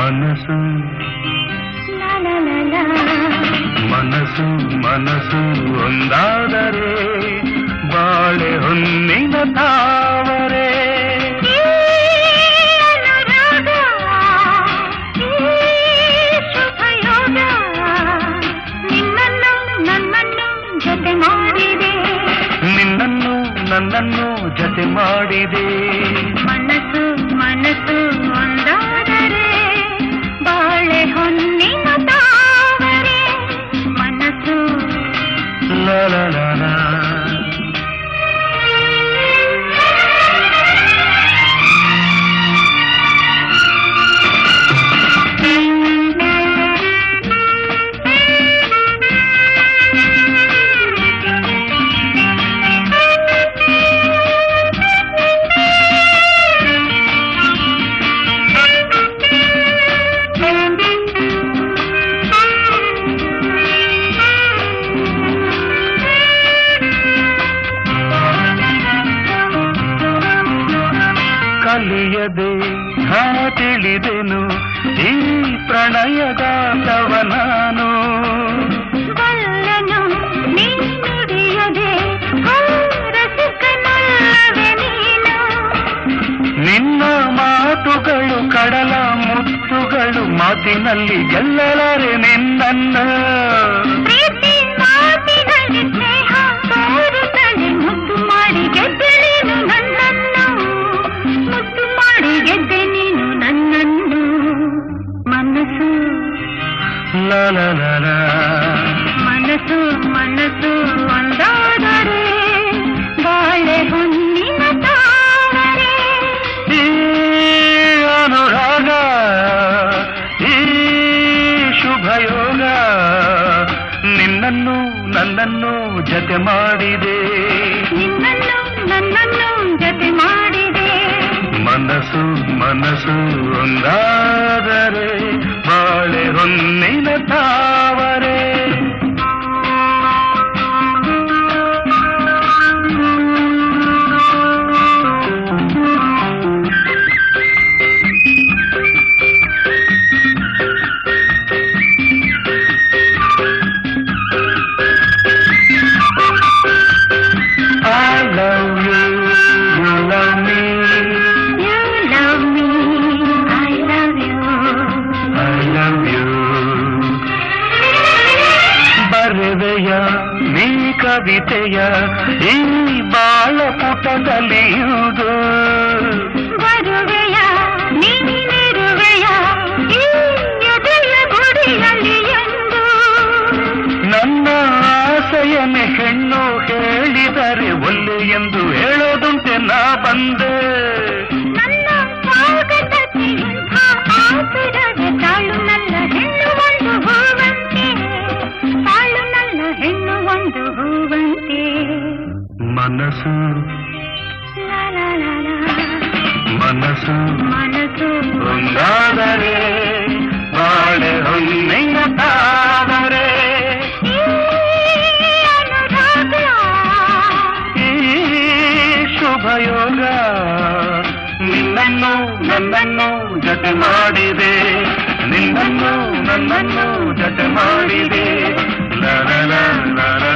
ಮನಸ್ಸು ಲಾ ಲಾ ಲಾ ಲಾ. ಮನಸ್ಸು ಮನಸ್ಸು ಒಂದಾದರೆ ಬಾಳೆ ಹೊನ್ನಿನ ತಾವರೆ ಈ ಅನುರಾಗ, ಈ ಶುಭಯೋಗ, ನಿನ್ನನ್ನು ನನ್ನನ್ನು ಜೊತೆ ಮಾಡಿದೆ ನಿನ್ನನ್ನು ನನ್ನನ್ನು ಜತೆ ಮಾಡಿದೆ ಮನಸ್ಸು ಮನಸ್ಸು ಒಂದಾದರೆ ಬಾಳೆ ಹೊನ್ನಿನ ತಾವರೆ ಮನಸ್ಸು ಲಾ ಲಾ ಲಾ ಲಾ. ಕಲಿಯದೆ ಹಾ ತಿಳಿದೆನು ಈ ಪ್ರಣಯಗಾತವ ನಾನು ಬಲ್ಲನು ನೀ ನುಡಿಯದೆ ರಸಿಕನಲ್ಲವೆ ನೀನು ನಿನ್ನ ಮಾತುಗಳು ಕಡಲ ಮುತ್ತುಗಳು ಮಾತಿನಲ್ಲಿ ಗೆಲ್ಲಲಾರೆ ನಿನ್ನನ್ನು ಪ್ರೀತಿ ಮಾತಿನಲ್ಲಿ ಸ್ನೇಹ ತೋರುತ್ತಲೇ ಮುದ್ದು ಮಾಡಿ ಗೆದ್ದೆ ನೀನು ನನ್ನನ್ನು ಮುದ್ದು ಮಾಡಿ ಗೆದ್ದೆ ನೀನು ನನ್ನನ್ನು ಮನಸ್ಸು ಲಾ ಲಾ ಲಾ ಲಾ. ಮನಸ್ಸು ಮನಸ್ಸು ಒಂದಾದರೆ ಬಾಳೆ ಹೊನ್ನಿನ ತಾವರೆ ಈ ಅನುರಾಗ ಈ ಶುಭಯೋಗ ನಿನ್ನನ್ನು ನನ್ನನ್ನು ಜತೆ ಮಾಡಿದೆ ನಿನ್ನನ್ನು ನನ್ನನ್ನು ಜೊತೆ ಮಾಡಿದೆ ಮನಸ್ಸು ಮನಸ್ಸು ಒಂದಾದರೆ ಬಾಳೆ ಹೊನ್ನಿನ ತಾವರೆ I love you, you love me, You love me, I love you. I love you. ಬರೆವೆಯ ನೀ ಕವಿತೆಯ ಈ ಬಾಳ ಪುಟದಲ್ಲಿಯುವುದು ಬರುವೆಯ ನೀನಿರುವೆಯ ಈ ಎದೆಯ ಗುಡಿಯಲ್ಲಿ ಎಂದು ನನ್ನ ಆಸೆಯನೆ ಹೆಣ್ಣು ಹೇಳಿದರೆ ಒಲ್ಲೆ ಎಂದು ಹೇಳೋದುಂಟೆ ನಾ ಬಂದೆ ನನ್ನ ಸ್ವಾಗತಕ್ಕೆ ಇಂಥ ಆತುರವೇ ತಾಳು ನನ್ನ ಹೆಣ್ಣು ಒಂದು ಹೂವಂತೆ ತಾಳು ನನ್ನ ಹೆಣ್ಣು ಒಂದು ಹೂವಂತೆ ಮನಸ್ಸು ಲಾ ಲಾ ಲಾ ಲಾ. ಮನಸ್ಸು ಮನಸ್ಸು ಒಂದಾದರೆ ಬಾಳೆ ಹೊನ್ನಿನ ತಾದರೆ ಈ ಅನುರಾಗ ಈ ಶುಭಯೋಗ ನಿನ್ನನ್ನು ನನ್ನನ್ನು ಜತೆ ಮಾಡಿದೆ ನಿನ್ನನ್ನು ನನ್ನನ್ನು ಜತೆ ಮಾಡಿದೆ ಲ ಲ ಲ ಲ ಲ